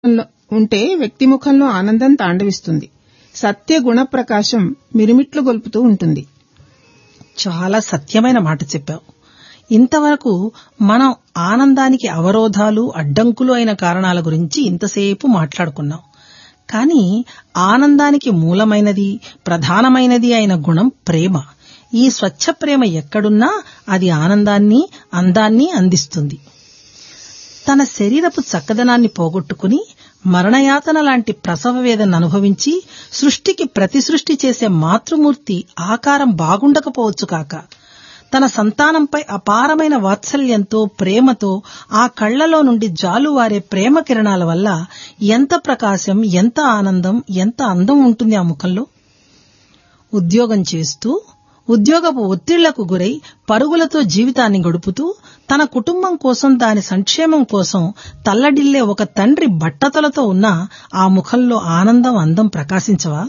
ఉంటే వ్యక్తి ముఖంలో ఆనందం తాండవిస్తుంది సత్య గుణ ప్రకాశం మిరుమిట్లు గొల్పుతూ ఉంటుంది చాలా సత్యమైన మాట చెప్పావు ఇంతవరకు మనం ఆనందానికి అవరోధాలు అడ్డంకులు అయిన కారణాల గురించి ఇంతసేపు మాట్లాడుకున్నాం కానీ ఆనందానికి మూలమైనది ప్రధానమైనది అయిన గుణం ప్రేమ ఈ స్వచ్ఛ ప్రేమ ఎక్కడున్నా అది ఆనందాన్ని అందాన్ని అందిస్తుంది తన శరీరపు చక్కదనాన్ని పోగొట్టుకుని మరణయాతన లాంటి ప్రసవ వేదన అనుభవించి సృష్టికి ప్రతి సృష్టి చేసే మాతృమూర్తి ఆకారం బాగుండకపోవచ్చు కాక తన సంతానంపై అపారమైన వాత్సల్యంతో ప్రేమతో ఆ కళ్లలో నుండి జాలువారే ప్రేమ కిరణాల వల్ల ఎంత ప్రకాశం ఎంత ఆనందం ఎంత అందం ఉంటుంది ఆ ముఖంలో ఉద్యోగం చేస్తూ ఉద్యోగపు ఒత్తిళ్లకు గురై పరుగులతో జీవితాన్ని గడుపుతూ తన కుటుంబం కోసం దాని సంక్షేమం కోసం తల్లడిల్లే ఒక తండ్రి బట్టతలతో ఉన్న ఆ ముఖంలో ఆనందం అందం ప్రకాశించవా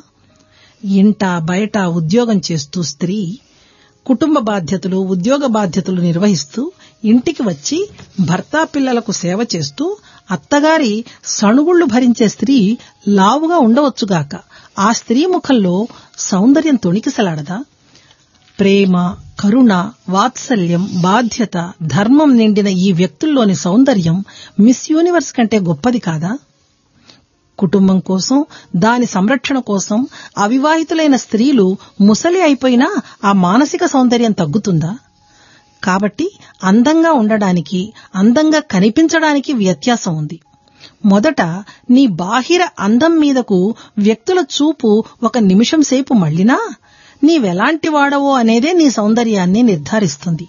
ఇంట బయట ఉద్యోగం చేస్తూ స్త్రీ కుటుంబ బాధ్యతలు ఉద్యోగ బాధ్యతలు నిర్వహిస్తూ ఇంటికి వచ్చి భర్త పిల్లలకు సేవ చేస్తూ అత్తగారి సణుగుళ్లు భరించే స్త్రీ లావుగా ఉండవచ్చుగాక ఆ స్త్రీ ముఖంలో సౌందర్యం తొణికిసలాడదా ప్రేమ కరుణ వాత్సల్యం బాధ్యత ధర్మం నిండిన ఈ వ్యక్తుల్లోని సౌందర్యం మిస్ యూనివర్స్ కంటే గొప్పది కాదా కుటుంబం కోసం దాని సంరక్షణ కోసం అవివాహితులైన స్త్రీలు ముసలి అయిపోయినా ఆ మానసిక సౌందర్యం తగ్గుతుందా కాబట్టి అందంగా ఉండడానికి అందంగా కనిపించడానికి వ్యత్యాసం ఉంది మొదట నీ బాహిర అందం మీదకు వ్యక్తుల చూపు ఒక నిమిషం సేపు మళ్ళినా నీవెలాంటి వాడవో అనేదే నీ సౌందర్యాన్ని నిర్ధారిస్తుంది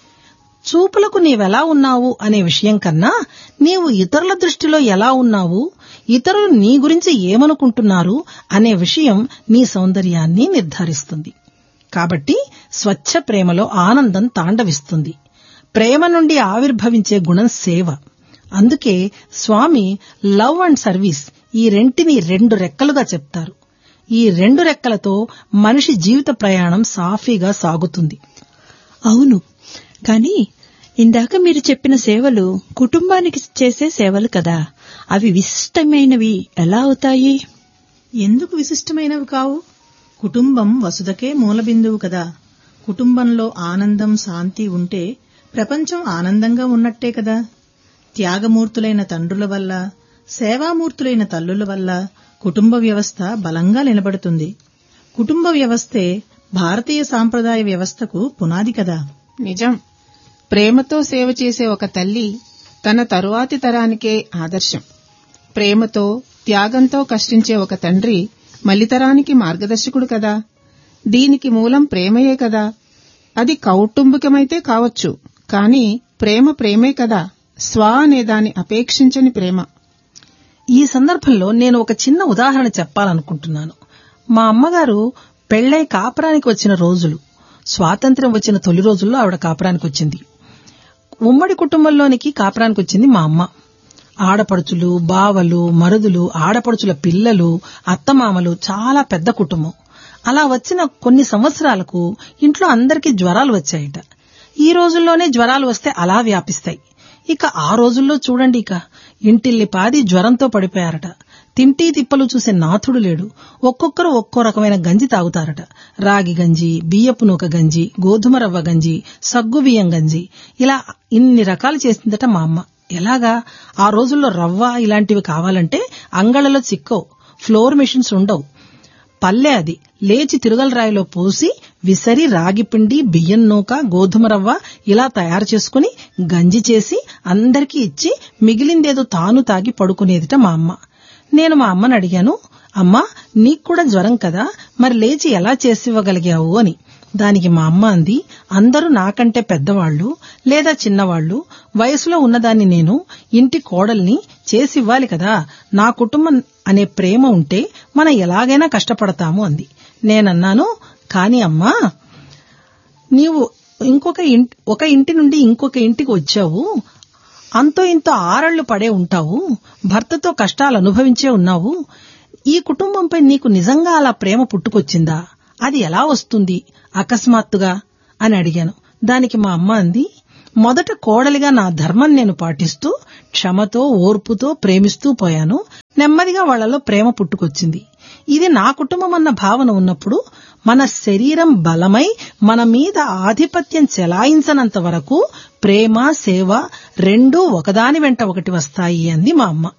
చూపులకు నీవెలా ఉన్నావు అనే విషయం కన్నా నీవు ఇతరుల దృష్టిలో ఎలా ఉన్నావు ఇతరులు నీ గురించి ఏమనుకుంటున్నారు అనే విషయం నీ సౌందర్యాన్ని నిర్ధారిస్తుంది కాబట్టి స్వచ్ఛ ప్రేమలో ఆనందం తాండవిస్తుంది ప్రేమ నుండి ఆవిర్భవించే గుణం సేవ అందుకే స్వామి లవ్ అండ్ సర్వీస్ ఈ రెంటిని రెండు రెక్కలుగా చెప్తారు ఈ రెండు రెక్కలతో మనిషి జీవిత ప్రయాణం సాఫీగా సాగుతుంది అవును కానీ ఇందాక మీరు చెప్పిన సేవలు కుటుంబానికి చేసే సేవలు కదా అవి విశిష్టమైనవి ఎలా అవుతాయి ఎందుకు విశిష్టమైనవి కావు కుటుంబం వసుదకే మూలబిందువు కదా కుటుంబంలో ఆనందం శాంతి ఉంటే ప్రపంచం ఆనందంగా ఉన్నట్టే కదా త్యాగమూర్తులైన తండ్రుల వల్ల సేవామూర్తులైన తల్లుల వల్ల కుటుంబ వ్యవస్థ బలంగా నిలబడుతుంది కుటుంబ వ్యవస్థే భారతీయ సాంప్రదాయ వ్యవస్థకు పునాది కదా నిజం ప్రేమతో సేవ చేసే ఒక తల్లి తన తరువాతి తరానికే ఆదర్శం ప్రేమతో త్యాగంతో కష్టించే ఒక తండ్రి మలితరానికి మార్గదర్శకుడు కదా దీనికి మూలం ప్రేమయే కదా అది కౌటుంబికమైతే కావచ్చు కాని ప్రేమ ప్రేమే కదా స్వ అనే దాని అపేక్షించని ప్రేమ ఈ సందర్భంలో నేను ఒక చిన్న ఉదాహరణ చెప్పాలనుకుంటున్నాను మా అమ్మగారు పెళ్లై కాపురానికి వచ్చిన రోజులు స్వాతంత్ర్యం వచ్చిన తొలి రోజుల్లో ఆవిడ కాపురానికి వచ్చింది ఉమ్మడి కుటుంబంలోనికి కాపురానికి వచ్చింది మా అమ్మ ఆడపడుచులు బావలు మరుదులు ఆడపడుచుల పిల్లలు అత్తమామలు చాలా పెద్ద కుటుంబం అలా వచ్చిన కొన్ని సంవత్సరాలకు ఇంట్లో అందరికీ జ్వరాలు వచ్చాయట ఈ రోజుల్లోనే జ్వరాలు వస్తే అలా వ్యాపిస్తాయి ఇక ఆ రోజుల్లో చూడండి ఇక ఇంటిల్లి పాది జ్వరంతో పడిపోయారట తింటీ తిప్పలు చూసే నాథుడు లేడు ఒక్కొక్కరు ఒక్కో రకమైన గంజి తాగుతారట రాగి గంజి బియ్యపు నూక గంజి గోధుమ రవ్వ గంజి సగ్గు బియ్యం గంజి ఇలా ఇన్ని రకాలు చేసిందట మా అమ్మ ఎలాగా ఆ రోజుల్లో రవ్వ ఇలాంటివి కావాలంటే అంగళ్ళలో చిక్కవు ఫ్లోర్ మిషన్స్ ఉండవు పల్లె అది లేచి తిరుగల రాయిలో పోసి విసరి రాగిపిండి బియ్యం నూక గోధుమ రవ్వ ఇలా తయారు చేసుకుని గంజి చేసి అందరికీ ఇచ్చి మిగిలిందేదో తాను తాగి పడుకునేదిట మా అమ్మ నేను మా అమ్మని అడిగాను అమ్మా నీకు కూడా జ్వరం కదా మరి లేచి ఎలా చేసివ్వగలిగావు అని దానికి మా అమ్మ అంది అందరూ నాకంటే పెద్దవాళ్లు లేదా చిన్నవాళ్లు వయసులో ఉన్నదాన్ని నేను ఇంటి కోడల్ని చేసివ్వాలి కదా నా కుటుంబం అనే ప్రేమ ఉంటే మనం ఎలాగైనా కష్టపడతాము అంది నేనన్నాను కాని అమ్మా నీవు ఇంకొక ఇంటి ఒక ఇంటి నుండి ఇంకొక ఇంటికి వచ్చావు అంతో ఇంతో ఆరళ్లు పడే ఉంటావు భర్తతో కష్టాలు అనుభవించే ఉన్నావు ఈ కుటుంబంపై నీకు నిజంగా అలా ప్రేమ పుట్టుకొచ్చిందా అది ఎలా వస్తుంది అకస్మాత్తుగా అని అడిగాను దానికి మా అమ్మ అంది మొదట కోడలిగా నా ధర్మం నేను పాటిస్తూ క్షమతో ఓర్పుతో ప్రేమిస్తూ పోయాను నెమ్మదిగా వాళ్లలో ప్రేమ పుట్టుకొచ్చింది ఇది నా కుటుంబం అన్న భావన ఉన్నప్పుడు మన శరీరం బలమై మన మీద ఆధిపత్యం చెలాయించనంత వరకు ప్రేమ సేవ రెండూ ఒకదాని వెంట ఒకటి వస్తాయి అంది మా అమ్మ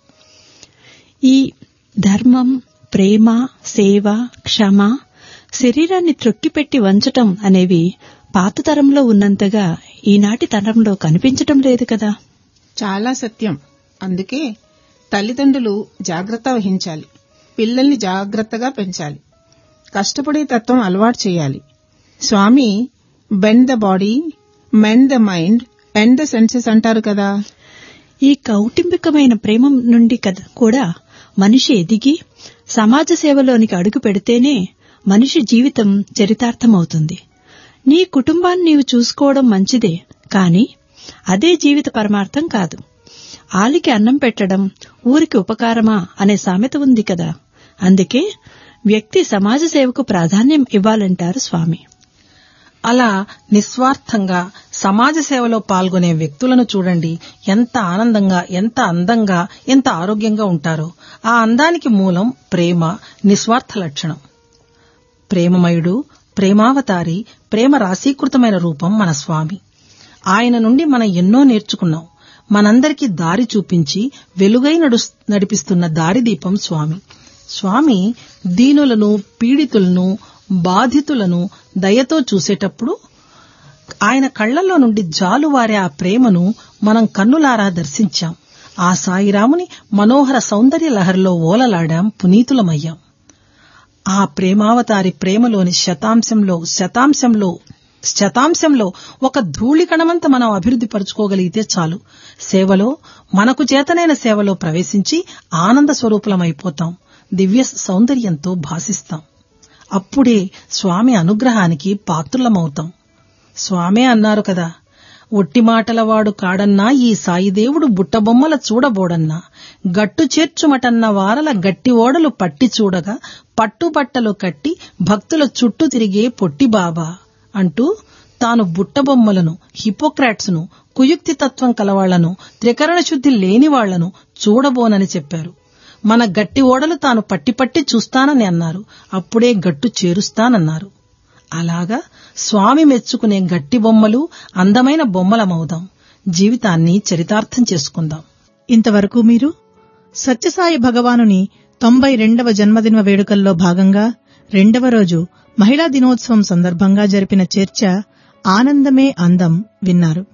ఈ ధర్మం ప్రేమ సేవ క్షమ శరీరాన్ని త్రొక్కిపెట్టి వంచటం అనేవి పాత తరంలో ఉన్నంతగా ఈనాటి తరంలో కనిపించటం లేదు కదా చాలా సత్యం అందుకే తల్లిదండ్రులు జాగ్రత్త వహించాలి పిల్లల్ని జాగ్రత్తగా పెంచాలి కష్టపడే తత్వం అలవాటు చేయాలి Swami bend the body mend the mind end the senses అంటారు కదా ఈ కౌటుంబికమైన ప్రేమ నుండి కదా కూడా మనిషి ఎదిగి సమాజ సేవలోనికి అడుగు పెడితేనే మనిషి జీవితం చరితార్థమవుతుంది నీ కుటుంబాన్ని నీవు చూసుకోవడం మంచిదే కాని అదే జీవిత పరమార్థం కాదు ఆలికి అన్నం పెట్టడం ఊరికి ఉపకారమా అనే సామెత ఉంది కదా అందుకే వ్యక్తి సమాజ సేవకు ప్రాధాన్యం ఇవ్వాలంటారు స్వామి అలా నిస్వార్థంగా సమాజ సేవలో పాల్గొనే వ్యక్తులను చూడండి ఎంత ఆనందంగా ఎంత అందంగా ఎంత ఆరోగ్యంగా ఉంటారో ఆ అందానికి మూలం ప్రేమ నిస్వార్థ లక్షణం ప్రేమమయుడు ప్రేమావతారి ప్రేమ రాశీకృతమైన రూపం మన స్వామి ఆయన నుండి మనం ఎన్నో నేర్చుకున్నాం మనందరికీ దారి చూపించి వెలుగై నడు- నడిపిస్తున్న దారిదీపం స్వామి స్వామి దీనులను పీడితులను బాధితులను దయతో చూసేటప్పుడు ఆయన కళ్లలో నుండి జాలువారే ఆ ప్రేమను మనం కన్నులారా దర్శించాం ఆ సాయిరాముని మనోహర సౌందర్య లహరిలో ఓలలాడాం పునీతులమయ్యాం ఆ ప్రేమావతారి ప్రేమలోని శతాంశంలో శతాంశంలో శతాంశంలో ఒక ధూళి కణమంత మనం అభివృద్ధి పరుచుకోగలిగితే చాలు సేవలో మనకు చేతనైన సేవలో ప్రవేశించి ఆనంద స్వరూపులమైపోతాం దివ్య సౌందర్యంతో భాసిస్తాం అప్పుడే స్వామి అనుగ్రహానికి పాత్రులమవుతాం స్వామే అన్నారు కదా ఒట్టి మాటలవాడు కాడన్నా ఈ సాయిదేవుడు బుట్టబొమ్మల చూడబోడన్నా గట్టు చేర్చుమటన్న వారల గట్టి ఓడలు పట్టి చూడగా పట్టుబట్టలు కట్టి భక్తుల చుట్టూ తిరిగే పొట్టి బాబా అంటూ తాను బుట్టబొమ్మలను హిపోక్రాట్స్ను కుయుక్తి తత్వం కలవాళ్లను త్రికరణ శుద్ధి లేని వాళ్లను చూడబోనని చెప్పారు మన గట్టి ఓడలు తాను పట్టి పట్టి చూస్తానని అన్నారు అప్పుడే గట్టు చేరుస్తానన్నారు అలాగా స్వామి మెచ్చుకునే గట్టి బొమ్మలు అందమైన బొమ్మలమవుదాం జీవితాన్ని చరితార్థం చేసుకుందాం ఇంతవరకు మీరు సత్యసాయి భగవానుని తొంభై రెండవ జన్మదిన వేడుకల్లో భాగంగా రెండవ రోజు మహిళా దినోత్సవం సందర్భంగా జరిపిన చర్చ ఆనందమే అందం విన్నారు